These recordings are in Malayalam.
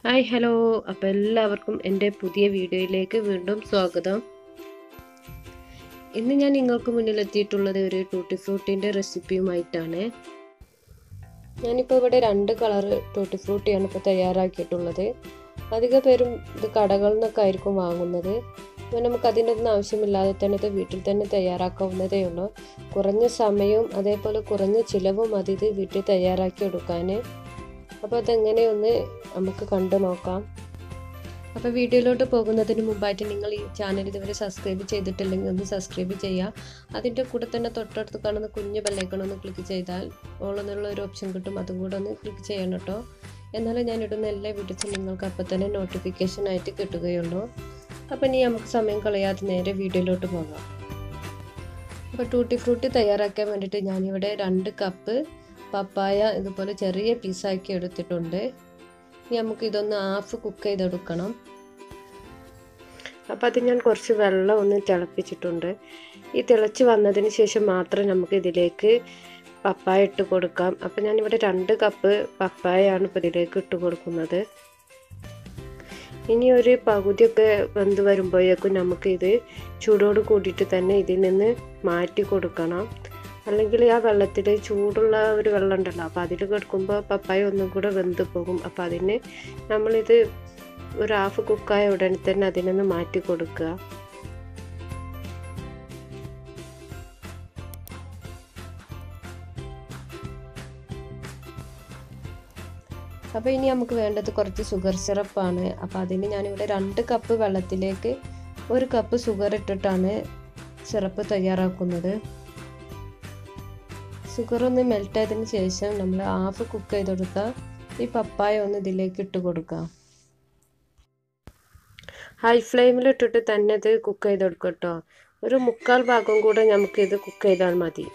ഹായ് ഹലോ അപ്പോൾ എല്ലാവർക്കും എൻ്റെ പുതിയ വീഡിയോയിലേക്ക് വീണ്ടും സ്വാഗതം ഇന്ന് ഞാൻ നിങ്ങൾക്ക് മുന്നിലെത്തിയിട്ടുള്ളത് ഒരു ടൂട്ടി ഫ്രൂട്ടിൻ്റെ റെസിപ്പിയുമായിട്ടാണ് ഞാനിപ്പോൾ ഇവിടെ രണ്ട് കളർ ടൂട്ടി ഫ്രൂട്ടിയാണ് ഇപ്പോൾ തയ്യാറാക്കിയിട്ടുള്ളത് അധിക പേരും ഇത് കടകളിൽ നിന്നൊക്കെ ആയിരിക്കും വാങ്ങുന്നത് അപ്പോൾ നമുക്ക് അതിൻ്റെ ഒന്നും ആവശ്യമില്ലാതെ തന്നെ ഇത് വീട്ടിൽ തന്നെ തയ്യാറാക്കാവുന്നതേ ഉള്ളൂ കുറഞ്ഞ സമയവും അതേപോലെ കുറഞ്ഞ ചിലവും അതിത് വീട്ടിൽ തയ്യാറാക്കി എടുക്കാൻ അപ്പോൾ അതെങ്ങനെയൊന്ന് നമുക്ക് കണ്ടു നോക്കാം അപ്പോൾ വീഡിയോയിലോട്ട് പോകുന്നതിന് മുമ്പായിട്ട് നിങ്ങൾ ഈ ചാനൽ ഇതുവരെ സബ്സ്ക്രൈബ് ചെയ്തിട്ടില്ലെങ്കിൽ ഒന്ന് സബ്സ്ക്രൈബ് ചെയ്യുക അതിൻ്റെ കൂടെ തന്നെ തൊട്ടടുത്ത് കാണുന്ന കുഞ്ഞ് ബെല്ലൈക്കൺ ഒന്ന് ക്ലിക്ക് ചെയ്താൽ ഓൾ എന്നുള്ള ഒരു ഓപ്ഷൻ കിട്ടും അതും കൂടെ ഒന്ന് ക്ലിക്ക് ചെയ്യണം കേട്ടോ എന്നാലേ ഞാൻ ഇടുന്ന എല്ലാ വീഡിയോസും നിങ്ങൾക്ക് അപ്പോൾ തന്നെ നോട്ടിഫിക്കേഷൻ ആയിട്ട് കിട്ടുകയുള്ളൂ അപ്പോൾ ഇനി നമുക്ക് സമയം കളയാതെ നേരെ വീഡിയോയിലോട്ട് പോകാം അപ്പോൾ ടൂട്ടി ഫ്രൂട്ടി തയ്യാറാക്കാൻ വേണ്ടിയിട്ട് ഞാനിവിടെ രണ്ട് കപ്പ് പപ്പായ ഇതുപോലെ ചെറിയ പീസാക്കി എടുത്തിട്ടുണ്ട് ഇനി നമുക്ക് ഇതൊന്ന് ഹാഫ് കുക്ക് ചെയ്തെടുക്കണം അപ്പോൾ അത് ഞാൻ കുറച്ച് വെള്ളം ഒന്ന് തിളപ്പിച്ചിട്ടുണ്ട് ഈ തിളച്ച് വന്നതിന് ശേഷം മാത്രം നമുക്ക് ഇതിലേക്ക് പപ്പായ ഇട്ട് കൊടുക്കാം അപ്പോൾ ഞാനിവിടെ രണ്ട് കപ്പ് പപ്പായയാണ് ഇപ്പോൾ ഇതിലേക്ക് ഇട്ട് കൊടുക്കുന്നത് ഇനി ഒരു പകുതിയൊക്കെ വെന്ത് വരുമ്പോഴേക്കും നമുക്കിത് ചൂടോട് കൂടിയിട്ട് തന്നെ ഇതിൽ നിന്ന് മാറ്റി കൊടുക്കണം അല്ലെങ്കിൽ ആ വെള്ളത്തിൽ ചൂടുള്ള ഒരു വെള്ളം ഉണ്ടല്ലോ അപ്പോൾ അതിൽ കിടക്കുമ്പോൾ പപ്പായ ഒന്നും കൂടെ വെന്ത് പോകും അപ്പോൾ അതിന് നമ്മളിത് ഒരു ഹാഫ് കുക്കായ ഉടനെ തന്നെ അതിനൊന്ന് മാറ്റി കൊടുക്കുക അപ്പോൾ ഇനി നമുക്ക് വേണ്ടത് കുറച്ച് ഷുഗർ സിറപ്പാണ് അപ്പോൾ അതിന് ഞാനിവിടെ രണ്ട് കപ്പ് വെള്ളത്തിലേക്ക് ഒരു കപ്പ് ഷുഗർ ഇട്ടിട്ടാണ് സിറപ്പ് തയ്യാറാക്കുന്നത് ഷുഗർ ഒന്ന് മെൽറ്റ് ആയതിന് ശേഷം നമ്മൾ ഹാഫ് കുക്ക് ചെയ്തെടുത്ത ഈ പപ്പായ ഒന്ന് ഇതിലേക്ക് ഇട്ട് കൊടുക്കാം ഹൈ ഫ്ലെയിമിൽ ഇട്ടിട്ട് തന്നെ ഇത് കുക്ക് ചെയ്തെടുക്കും കേട്ടോ ഒരു മുക്കാൽ ഭാഗം കൂടെ നമുക്ക് ഇത് കുക്ക് ചെയ്താൽ മതി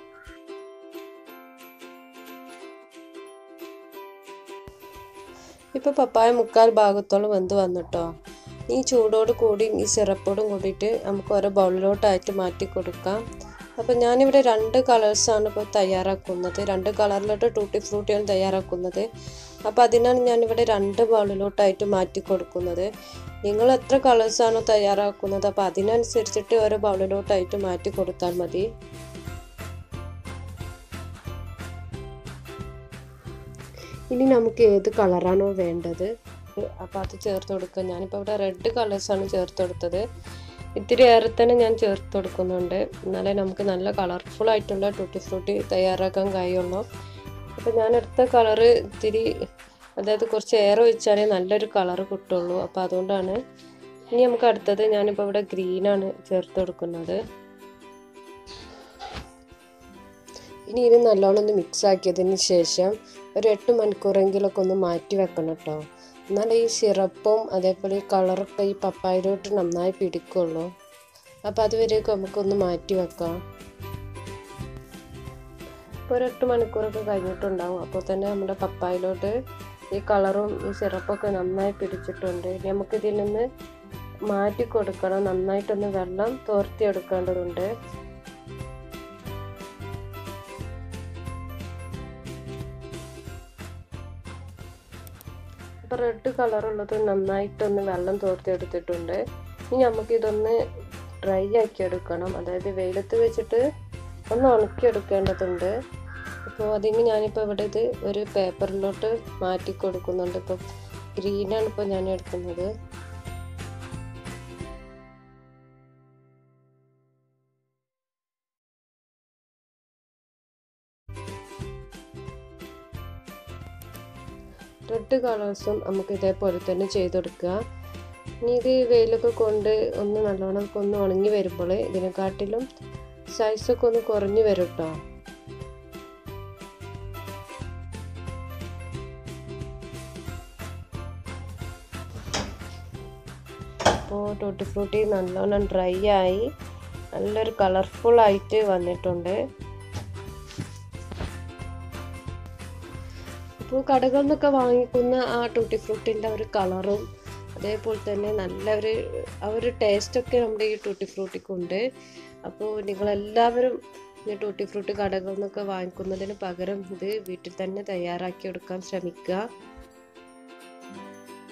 ഇപ്പോൾ പപ്പായ മുക്കാൽ ഭാഗത്തോളം വെന്ത് വന്നിട്ടോ ഈ ചൂടോട് കൂടി ഈ സിറപ്പോടും കൂടിയിട്ട് നമുക്ക് ഓരോ ബൗളിലോട്ടായിട്ട് മാറ്റി കൊടുക്കാം അപ്പോൾ ഞാനിവിടെ രണ്ട് കളേഴ്സാണ് ഇപ്പോൾ തയ്യാറാക്കുന്നത് രണ്ട് കളറിലോട്ട് ടൂട്ടി ഫ്രൂട്ടിയാണ് തയ്യാറാക്കുന്നത് അപ്പോൾ അതിനാണ് ഞാനിവിടെ രണ്ട് ബൗളിലോട്ടായിട്ട് മാറ്റി കൊടുക്കുന്നത് നിങ്ങൾ എത്ര കളേഴ്സാണോ തയ്യാറാക്കുന്നത് അപ്പോൾ അതിനനുസരിച്ചിട്ട് ഓരോ ബൗളിലോട്ടായിട്ട് മാറ്റി കൊടുത്താൽ മതി ഇനി നമുക്ക് ഏത് കളറാണോ വേണ്ടത് അപ്പോൾ അത് ചേർത്ത് കൊടുക്കുക ഞാനിപ്പോൾ ഇവിടെ റെഡ് കളേഴ്സാണ് ചേർത്ത് കൊടുത്തത് ഇത്തിരി ഏറെ തന്നെ ഞാൻ ചേർത്ത് കൊടുക്കുന്നുണ്ട് എന്നാലേ നമുക്ക് നല്ല കളർഫുൾ ആയിട്ടുള്ള ടൂട്ടി ഫ്രൂട്ടി തയ്യാറാക്കാൻ കഴിയുള്ളൂ അപ്പോൾ ഞാൻ എടുത്ത കളറ് ഇത്തിരി അതായത് കുറച്ച് ഏറെ ഒഴിച്ചാലേ നല്ലൊരു കളറ് കിട്ടുള്ളൂ അപ്പോൾ അതുകൊണ്ടാണ് ഇനി നമുക്ക് അടുത്തത് ഞാനിപ്പോൾ ഇവിടെ ഗ്രീനാണ് ചേർത്ത് കൊടുക്കുന്നത് ഇനി ഇത് നല്ലോണം ഒന്ന് മിക്സ് ആക്കിയതിന് ശേഷം ഒരു എട്ട് മണിക്കൂറെങ്കിലൊക്കെ ഒന്ന് മാറ്റി വെക്കണം കേട്ടോ എന്നാൽ ഈ സിറപ്പും അതേപോലെ ഈ കളറൊക്കെ ഈ പപ്പായയിലോട്ട് നന്നായി പിടിക്കുള്ളൂ അപ്പോൾ അതുവരെയൊക്കെ നമുക്കൊന്ന് മാറ്റി വെക്കാം ഇപ്പോൾ ഒരു എട്ട് മണിക്കൂറൊക്കെ കഴിഞ്ഞിട്ടുണ്ടാവും അപ്പോൾ തന്നെ നമ്മുടെ പപ്പായയിലോട്ട് ഈ കളറും ഈ സിറപ്പൊക്കെ നന്നായി പിടിച്ചിട്ടുണ്ട് ഇനി നമുക്കിതിൽ നിന്ന് മാറ്റി കൊടുക്കണം നന്നായിട്ടൊന്ന് വെള്ളം തോർത്തി എടുക്കേണ്ടതുണ്ട് ഇപ്പോൾ റെഡ് കളറുള്ളത് നന്നായിട്ടൊന്ന് വെള്ളം തോർത്തെടുത്തിട്ടുണ്ട് ഇനി നമുക്കിതൊന്ന് ഡ്രൈ ആക്കി എടുക്കണം അതായത് വെയിലത്ത് വെച്ചിട്ട് ഒന്ന് ഉണക്കി എടുക്കേണ്ടതുണ്ട് അപ്പോൾ അതിന് ഞാനിപ്പോൾ ഇവിടെ ഇത് ഒരു പേപ്പറിലോട്ട് മാറ്റി കൊടുക്കുന്നുണ്ട് ഇപ്പോൾ ഗ്രീനാണ് ഇപ്പോൾ ഞാൻ എടുക്കുന്നത് റെഡ് കളേഴ്സും നമുക്ക് ഇതേപോലെ തന്നെ ചെയ്തെടുക്കുക ഇനി ഇത് വെയിലൊക്കെ കൊണ്ട് ഒന്ന് നല്ലോണം ഒന്ന് ഉണങ്ങി വരുമ്പോൾ ഇതിനെക്കാട്ടിലും സൈസൊക്കെ ഒന്ന് കുറഞ്ഞു വരും കേട്ടോ അപ്പോൾ ടൂട്ടി ഫ്രൂട്ടി നല്ലോണം ഡ്രൈ ആയി നല്ലൊരു കളർഫുൾ ആയിട്ട് വന്നിട്ടുണ്ട് അപ്പോൾ കടകളിൽ നിന്നൊക്കെ വാങ്ങിക്കുന്ന ആ ടൂട്ടി ഫ്രൂട്ടിൻ്റെ ഒരു കളറും അതേപോലെ തന്നെ നല്ല ഒരു ആ ഒരു ടേസ്റ്റൊക്കെ നമ്മുടെ ഈ ടൂട്ടി ഫ്രൂട്ടിക്കുണ്ട് അപ്പോൾ നിങ്ങളെല്ലാവരും ഈ ടൂട്ടി ഫ്രൂട്ടി കടകളിൽ നിന്നൊക്കെ വാങ്ങിക്കുന്നതിന് പകരം ഇത് വീട്ടിൽ തന്നെ തയ്യാറാക്കി എടുക്കാൻ ശ്രമിക്കുക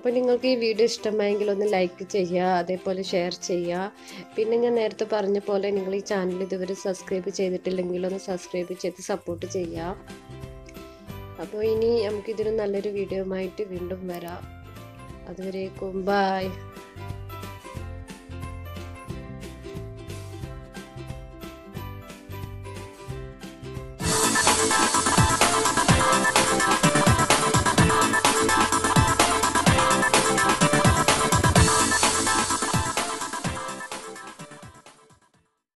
അപ്പോൾ നിങ്ങൾക്ക് ഈ വീഡിയോ ഇഷ്ടമായെങ്കിൽ ഒന്ന് ലൈക്ക് ചെയ്യുക അതേപോലെ ഷെയർ ചെയ്യുക പിന്നെ ഞാൻ നേരത്തെ പറഞ്ഞ പോലെ നിങ്ങൾ ഈ ചാനൽ ഇതുവരെ സബ്സ്ക്രൈബ് ചെയ്തിട്ടില്ലെങ്കിൽ ഒന്ന് സബ്സ്ക്രൈബ് ചെയ്ത് സപ്പോർട്ട് ചെയ്യുക അപ്പോൾ ഇനി നമുക്കിതിന് നല്ലൊരു വീഡിയോ ആയിട്ട് വീണ്ടും വരാം അതുവരേക്കും ബായ് Thank you.